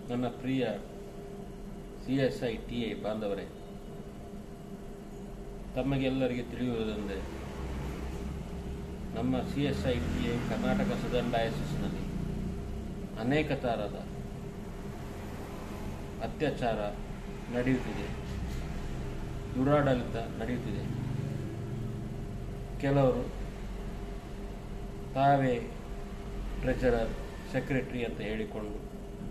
ನನ್ನ ಪ್ರಿಯ C S I T I ಬಾಂಧವರೇ ತಮಗೆಲ್ಲರಿಗೆ ತಿಳಿಯುವುದೆಂದರೆ ನಮ್ಮ C S I T I Karnataka southern ಡಯಾಸಿಸ್ನಲ್ಲಿ ಅನೇಕ ಥರದ ಅತ್ಯಾಚಾರ ನಡೆಯುತ್ತಿದೆ ದುರಾಡಳಿತ ನಡೆಯುತ್ತಿದೆ ಕೆಲವರು ತಾವೇ ಟ್ರೆಜರರ್ ಸೆಕ್ರೆಟರಿ ಅಂತ ಹೇಳಿಕೊಂಡು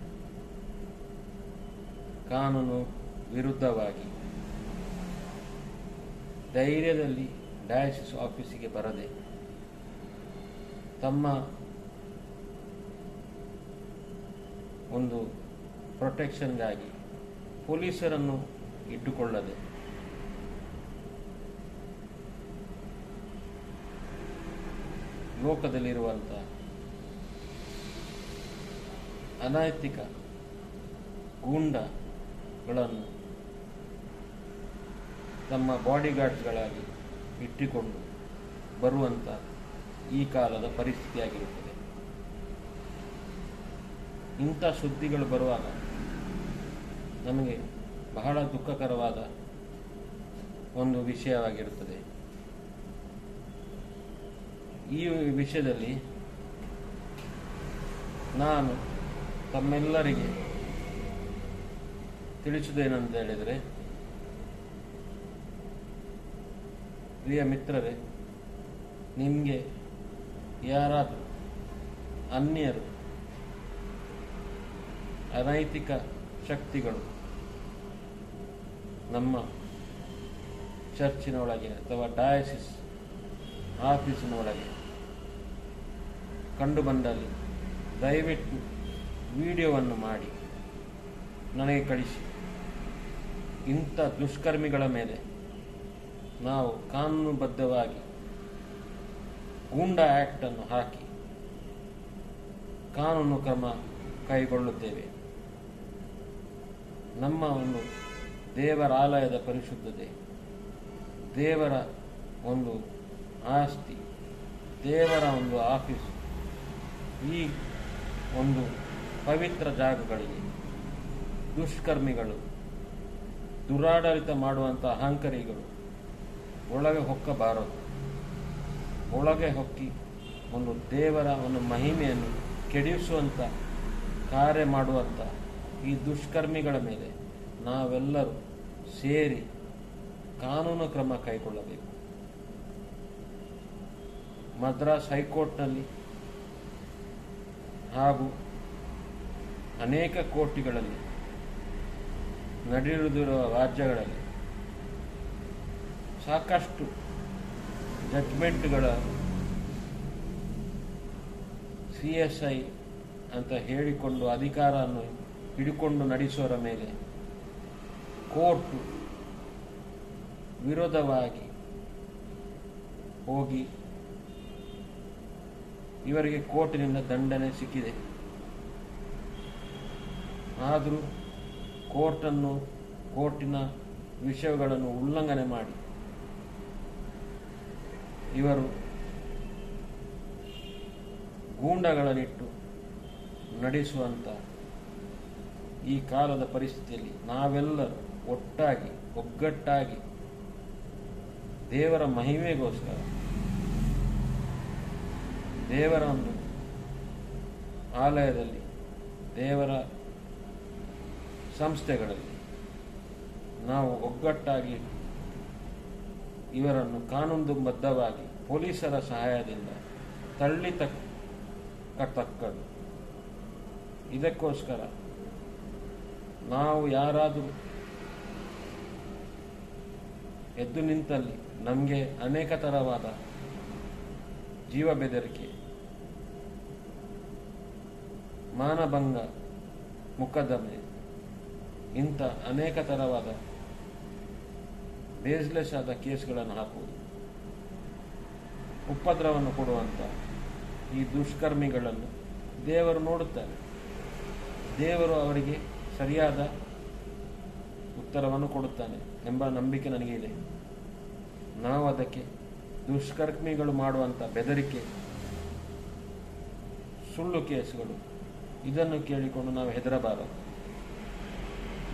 ಕಾನೂನು ವಿರುದ್ಧವಾಗಿ ಧೈರ್ಯದಲ್ಲಿ ಡಯಾಸಿಸ್ ಆಫೀಸಿಗೆ ಬರದೆ ತಮ್ಮ ಒಂದು ಪ್ರೊಟೆಕ್ಷನ್ಗಾಗಿ ಪೊಲೀಸರನ್ನು ಇಟ್ಟುಕೊಳ್ಳದೆ ಲೋಕದಲ್ಲಿರುವಂಥ ಅನೈತಿಕ ಗೂಂಡಗಳನ್ನು ತಮ್ಮ ಬಾಡಿಗಾರ್ಡ್ಸ್ಗಳಾಗಿ ಇಟ್ಟುಕೊಂಡು ಬರುವಂಥ ಈ ಕಾಲದ ಪರಿಸ್ಥಿತಿಯಾಗಿರುತ್ತದೆ ಇಂಥ ಸುದ್ದಿಗಳು ಬರುವಾಗ ನಮಗೆ ಬಹಳ ದುಃಖಕರವಾದ ಒಂದು ವಿಷಯವಾಗಿರುತ್ತದೆ ಈ ವಿಷಯದಲ್ಲಿ ನಾನು ತಮ್ಮೆಲ್ಲರಿಗೆ ತಿಳಿಸುವುದೇನಂತ ಹೇಳಿದರೆ ಪ್ರಿಯ ಮಿತ್ರರೇ ನಿಮಗೆ ಯಾರಾದರೂ ಅನ್ಯರು ಅನೈತಿಕ ಶಕ್ತಿಗಳು ನಮ್ಮ ಚರ್ಚಿನ ಒಳಗೆ ಅಥವಾ ಡಯಾಸಿಸ್ ಆಫೀಸಿನ ಒಳಗೆ ಕಂಡು ಬಂದಲ್ಲಿ ದಯವಿಟ್ಟು ವಿಡಿಯೋವನ್ನು ಮಾಡಿ ನನಗೆ ಕಳಿಸಿ ಇಂಥ ದುಷ್ಕರ್ಮಿಗಳ ಮೇಲೆ ನಾವು ಕಾನೂನುಬದ್ಧವಾಗಿ ಗೂಂಡಾ ಆ್ಯಕ್ಟನ್ನು ಹಾಕಿ ಕಾನೂನು ಕ್ರಮ ಕೈಗೊಳ್ಳುತ್ತೇವೆ ನಮ್ಮ ಒಂದು ದೇವರ ಆಲಯದ ಪರಿಶುದ್ಧತೆ ದೇವರ ಒಂದು ಆಸ್ತಿ ದೇವರ ಒಂದು ಆಫೀಸು ಈ ಒಂದು ಪವಿತ್ರ ಜಾಗಗಳಿಗೆ ದುಷ್ಕರ್ಮಿಗಳು ದುರಾಡಳಿತ ಮಾಡುವಂಥ ಅಹಂಕರಿಗಳು ಒಳಗೆ ಹೊಕ್ಕಬಾರದು ಒಳಗೆ ಹೊಕ್ಕಿ ಒಂದು ದೇವರ ಒಂದು ಮಹಿಮೆಯನ್ನು ಕೆಡಿಸುವಂಥ ಕಾರ್ಯ ಮಾಡುವಂಥ ಈ ದುಷ್ಕರ್ಮಿಗಳ ಮೇಲೆ ನಾವೆಲ್ಲರೂ ಸೇರಿ ಕಾನೂನು ಕ್ರಮ ಕೈಗೊಳ್ಳಬೇಕು ಮದ್ರಾಸ್ ಹೈಕೋರ್ಟ್ನಲ್ಲಿ ಹಾಗೂ ಅನೇಕ ಕೋರ್ಟಿಗಳಲ್ಲಿ ನಡೆಯುತ್ತಿರುವ ರಾಜ್ಯಗಳಲ್ಲಿ ಸಾಕಷ್ಟು ಜಡ್ಜ್ಮೆಂಟ್ಗಳ ಸಿ ಎಸ್ ಐ ಅಂತ ಹೇಳಿಕೊಂಡು ಅಧಿಕಾರವನ್ನು ಹಿಡಿಕೊಂಡು ನಡೆಸುವರ ಮೇಲೆ ಕೋರ್ಟು ವಿರೋಧವಾಗಿ ಹೋಗಿ ಇವರಿಗೆ ಕೋರ್ಟಿನಿಂದ ದಂಡನೆ ಸಿಕ್ಕಿದೆ ಆದರೂ ಕೋರ್ಟನ್ನು ಕೋರ್ಟಿನ ವಿಷಯಗಳನ್ನು ಉಲ್ಲಂಘನೆ ಮಾಡಿ ಇವರು ಗೂಂಡಗಳನ್ನಿಟ್ಟು ನಡೆಸುವಂಥ ಈ ಕಾಲದ ಪರಿಸ್ಥಿತಿಯಲ್ಲಿ ನಾವೆಲ್ಲರೂ ಒಟ್ಟಾಗಿ ಒಗ್ಗಟ್ಟಾಗಿ ದೇವರ ಮಹಿಮೆಗೋಸ್ಕರ ದೇವರ ಒಂದು ಆಲಯದಲ್ಲಿ ದೇವರ ಸಂಸ್ಥೆಗಳಲ್ಲಿ ನಾವು ಒಗ್ಗಟ್ಟಾಗಿ ಇವರನ್ನು ಕಾನೂನುಬದ್ಧವಾಗಿ ಪೊಲೀಸರ ಸಹಾಯದಿಂದ ತಳ್ಳಿ ತಕ್ಕದ್ದು ಇದಕ್ಕೋಸ್ಕರ ನಾವು ಯಾರಾದರೂ ಎದ್ದು ನಿಂತಲ್ಲಿ ನಮಗೆ ಅನೇಕ ಥರವಾದ ಜೀವ ಬೆದರಿಕೆ ಮಾನಭಂಗ ಮುಕದ್ದಮೆ ಇಂಥ ಅನೇಕ ಥರವಾದ ಬೇಸ್ಲೆಸ್ ಆದ ಕೇಸ್ಗಳನ್ನು ಹಾಕುವುದು ಉಪದ್ರವನ್ನು ಕೊಡುವಂಥ ಈ ದುಷ್ಕರ್ಮಿಗಳನ್ನು ದೇವರು ನೋಡುತ್ತಾರೆ ದೇವರು ಅವರಿಗೆ ಸರಿಯಾದ ಉತ್ತರವನ್ನು ಕೊಡುತ್ತಾನೆ ಎಂಬ ನಂಬಿಕೆ ನನಗೆ ಇದೆ ನಾವು ಅದಕ್ಕೆ ದುಷ್ಕರ್ಮಿಗಳು ಮಾಡುವಂಥ ಬೆದರಿಕೆ ಸುಳ್ಳು ಕೇಸುಗಳು ಇದನ್ನು ಕೇಳಿಕೊಂಡು ನಾವು ಹೆದರಬಾರದು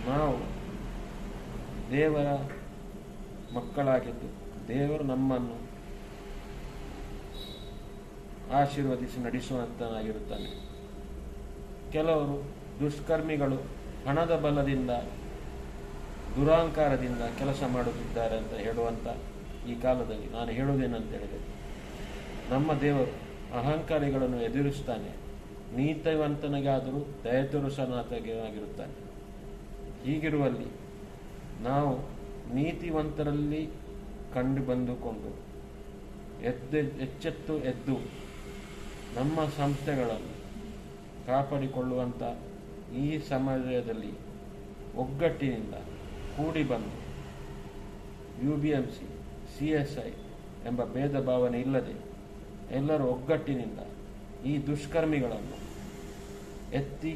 ನಾವು ದೇವರ ಮಕ್ಕಳಾಗಿದ್ದು ದೇವರು ನಮ್ಮನ್ನು ಆಶೀರ್ವದಿಸಿ ನಡೆಸುವಂತನಾಗಿರುತ್ತಾನೆ ಕೆಲವರು ದುಷ್ಕರ್ಮಿಗಳು ಹಣದ ಬಲದಿಂದ ದುರಾಂಕಾರದಿಂದ ಕೆಲಸ ಮಾಡುತ್ತಿದ್ದಾರೆ ಅಂತ ಹೇಳುವಂತ ಈ ಕಾಲದಲ್ಲಿ ನಾನು ಹೇಳುವುದೇನಂತ ಹೇಳಿದರೆ ನಮ್ಮ ದೇವರು ಅಹಂಕಾರಿಗಳನ್ನು ಎದುರಿಸ್ತಾನೆ ನೀತಿವಂತನಿಗಾದರೂ ದಯ ತೋರಿಸನಾತನಾಗಿರುತ್ತಾನೆ ಹೀಗಿರುವಲ್ಲಿ ನಾವು ನೀತಿವಂತರಲ್ಲಿ ಕಂಡು ಬಂದುಕೊಂಡು ಎದ್ದು ಎಚ್ಚೆತ್ತು ಎದ್ದು ನಮ್ಮ ಸಂಸ್ಥೆಗಳನ್ನು ಕಾಪಾಡಿಕೊಳ್ಳುವಂಥ ಈ ಸಮಯದಲ್ಲಿ ಒಗ್ಗಟ್ಟಿನಿಂದ ಕೂಡಿ ಬಂದು U B M C C S I ಎಂಬ ಭೇದ ಭಾವನೆ ಇಲ್ಲದೆ ಎಲ್ಲರೂ ಒಗ್ಗಟ್ಟಿನಿಂದ ಈ ದುಷ್ಕರ್ಮಿಗಳನ್ನು ಎತ್ತಿ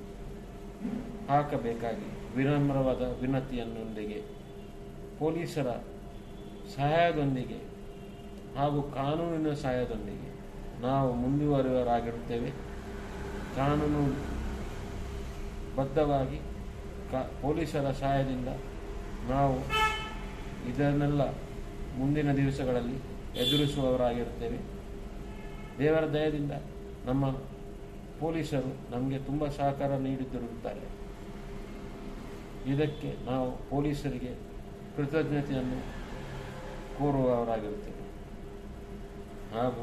ಹಾಕಬೇಕಾಗಿ ವಿನಮ್ರವಾದ ವಿನತಿಯನ್ನೊಂದಿಗೆ ಪೊಲೀಸರ ಸಹಾಯದೊಂದಿಗೆ ಹಾಗೂ ಕಾನೂನಿನ ಸಹಾಯದೊಂದಿಗೆ ನಾವು ಮುಂದುವರಿಯವರಾಗಿರುತ್ತೇವೆ ಕಾನೂನು ಬದ್ಧವಾಗಿ ಕಾ ಪೊಲೀಸರ ಸಹಾಯದಿಂದ ನಾವು ಇದನ್ನೆಲ್ಲ ಮುಂದಿನ ದಿವಸಗಳಲ್ಲಿ ಎದುರಿಸುವವರಾಗಿರುತ್ತೇವೆ ದೇವರ ದಯದಿಂದ ನಮ್ಮ ಪೊಲೀಸರು ನಮಗೆ ತುಂಬ ಸಹಕಾರ ನೀಡುತ್ತಿರುತ್ತಾರೆ ಇದಕ್ಕೆ ನಾವು ಪೊಲೀಸರಿಗೆ ಕೃತಜ್ಞತೆಯನ್ನು ಕೋರುವವರಾಗಿರುತ್ತೇವೆ ಹಾಗೂ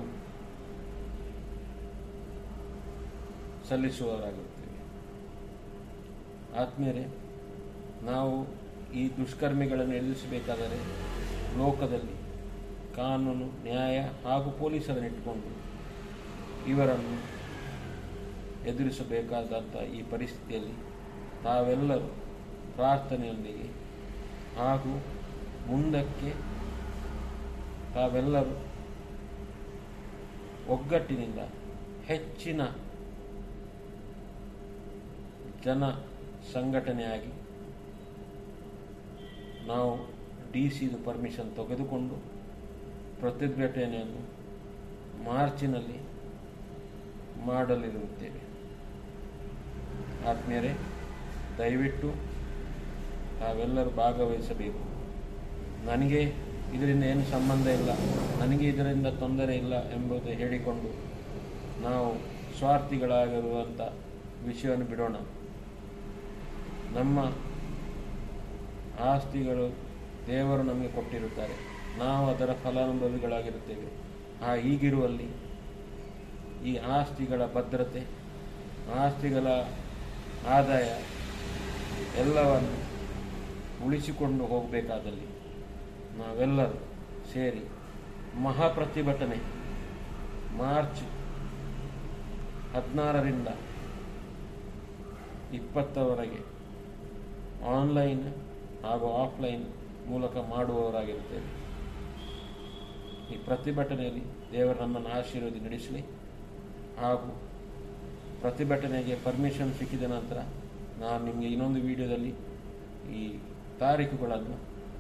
ಸಲ್ಲಿಸುವವರಾಗಿರುತ್ತೇವೆ ಆತ್ಮೀಯರೇ ನಾವು ಈ ದುಷ್ಕರ್ಮಿಗಳನ್ನು ಎದುರಿಸಬೇಕಾದರೆ ಲೋಕದಲ್ಲಿ ಕಾನೂನು ನ್ಯಾಯ ಹಾಗೂ ಪೊಲೀಸರನ್ನಿಟ್ಟುಕೊಂಡು ಇವರನ್ನು ಎದುರಿಸಬೇಕಾದಂಥ ಈ ಪರಿಸ್ಥಿತಿಯಲ್ಲಿ ತಾವೆಲ್ಲರೂ ಪ್ರಾರ್ಥನೆಯೊಂದಿಗೆ ಹಾಗೂ ಮುಂದಕ್ಕೆ ತಾವೆಲ್ಲರೂ ಒಗ್ಗಟ್ಟಿನಿಂದ ಹೆಚ್ಚಿನ ಜನ ಸಂಘಟನೆಯಾಗಿ ನಾವು ಡಿ ಸಿದು ಪರ್ಮಿಷನ್ ತೆಗೆದುಕೊಂಡು ಪ್ರತಿಭಟನೆಯನ್ನು ಮಾರ್ಚಿನಲ್ಲಿ ಮಾಡಲಿರುತ್ತೇವೆ ಆತ್ಮೀಯರೇ ದಯವಿಟ್ಟು ತಾವೆಲ್ಲರೂ ಭಾಗವಹಿಸಬೇಕು ನನಗೆ ಇದರಿಂದ ಏನು ಸಂಬಂಧ ಇಲ್ಲ ನನಗೆ ಇದರಿಂದ ತೊಂದರೆ ಇಲ್ಲ ಎಂಬುದು ಹೇಳಿಕೊಂಡು ನಾವು ಸ್ವಾರ್ಥಿಗಳಾಗಿರುವಂಥ ವಿಷಯವನ್ನು ಬಿಡೋಣ ನಮ್ಮ ಆಸ್ತಿಗಳು ದೇವರು ನಮಗೆ ಕೊಟ್ಟಿರುತ್ತಾರೆ ನಾವು ಅದರ ಫಲಾನುಭವಿಗಳಾಗಿರುತ್ತೇವೆ ಆ ಹೀಗಿರುವಲ್ಲಿ ಈ ಆಸ್ತಿಗಳ ಭದ್ರತೆ ಆಸ್ತಿಗಳ ಆದಾಯ ಎಲ್ಲವನ್ನು ಉಳಿಸಿಕೊಂಡು ಹೋಗಬೇಕಾದಲ್ಲಿ ನಾವೆಲ್ಲರೂ ಸೇರಿ ಮಹಾಪ್ರತಿಭಟನೆ ಮಾರ್ಚ್ ಹದಿನಾರರಿಂದ ಇಪ್ಪತ್ತರವರೆಗೆ ಆನ್ಲೈನ್ ಹಾಗೂ ಆಫ್ಲೈನ್ ಮೂಲಕ ಮಾಡುವವರಾಗಿರುತ್ತೇವೆ ಈ ಪ್ರತಿಭಟನೆಯಲ್ಲಿ ದೇವರು ನಮ್ಮನ್ನು ಆಶೀರ್ವದಿ ನಡೆಸಲಿ ಹಾಗೂ ಪ್ರತಿಭಟನೆಗೆ ಪರ್ಮಿಷನ್ ಸಿಕ್ಕಿದ ನಂತರ ನಾನು ನಿಮಗೆ ಇನ್ನೊಂದು ವಿಡಿಯೋದಲ್ಲಿ ಈ ತಾರೀಖುಗಳನ್ನು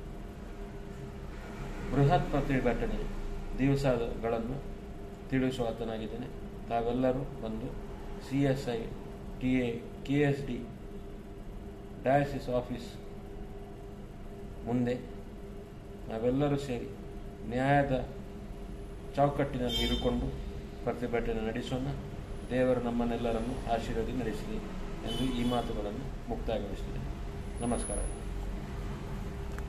ಬೃಹತ್ ಪ್ರತಿಭಟನೆ ದಿವಸಗಳನ್ನು ತಿಳಿಸುವಾತನಾಗಿದ್ದೇನೆ ತಾವೆಲ್ಲರೂ ಬಂದು C S I T A K S D diocese office ಮುಂದೆ ನಾವೆಲ್ಲರೂ ಸೇರಿ ನ್ಯಾಯದ ಚೌಕಟ್ಟಿನಲ್ಲಿ ಇರುಕೊಂಡು ಪ್ರತಿಭಟನೆ ನಡೆಸೋಣ ದೇವರು ನಮ್ಮನ್ನೆಲ್ಲರನ್ನು ಆಶೀರ್ವದಿ ನಡೆಸಲಿ ಎಂದು ಈ ಮಾತುಗಳನ್ನು ಮುಕ್ತಾಯಗೊಳಿಸಿದೆ ನಮಸ್ಕಾರ